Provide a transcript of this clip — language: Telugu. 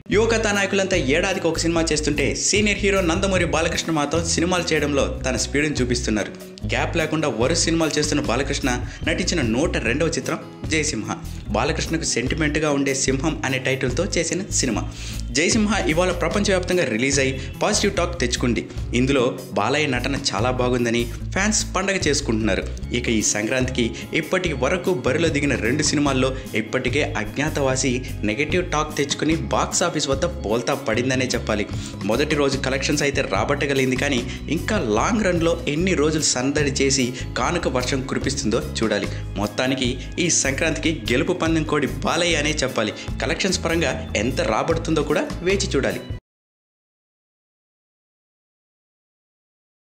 యువ కథానాయకులంతా ఏడాదికి ఒక సినిమా చేస్తుంటే సీనియర్ హీరో నందమూరి బాలకృష్ణ మాత్రం సినిమాలు చేయడంలో తన స్పీడ్ని చూపిస్తున్నారు గ్యాప్ లేకుండా వరుస సినిమాలు చేస్తున్న బాలకృష్ణ నటించిన నూట రెండవ చిత్రం జయసింహ బాలకృష్ణకు సెంటిమెంట్గా ఉండే సింహం అనే టైటిల్తో చేసిన సినిమా జయసింహ ఇవాళ ప్రపంచవ్యాప్తంగా రిలీజ్ అయి పాజిటివ్ టాక్ తెచ్చుకుంది ఇందులో బాలయ్య నటన చాలా బాగుందని ఫ్యాన్స్ పండగ చేసుకుంటున్నారు ఇక ఈ సంక్రాంతికి ఇప్పటి వరకు బరిలో దిగిన రెండు సినిమాల్లో ఇప్పటికే అజ్ఞాతవాసి నెగటివ్ టాక్ తెచ్చుకుని బాక్స్ ఆఫీస్ వద్ద బోల్తా పడిందనే చెప్పాలి మొదటి రోజు కలెక్షన్స్ అయితే రాబట్టగలిగింది కానీ ఇంకా లాంగ్ రన్లో ఎన్ని రోజులు సందడి చేసి కానుక వర్షం కురిపిస్తుందో చూడాలి మొత్తానికి ఈ సంక్రాంతికి గెలుపు పందెం కోడి బాలయ్య అనే చెప్పాలి కలెక్షన్స్ పరంగా ఎంత రాబడుతుందో కూడా వేచి చూడాలి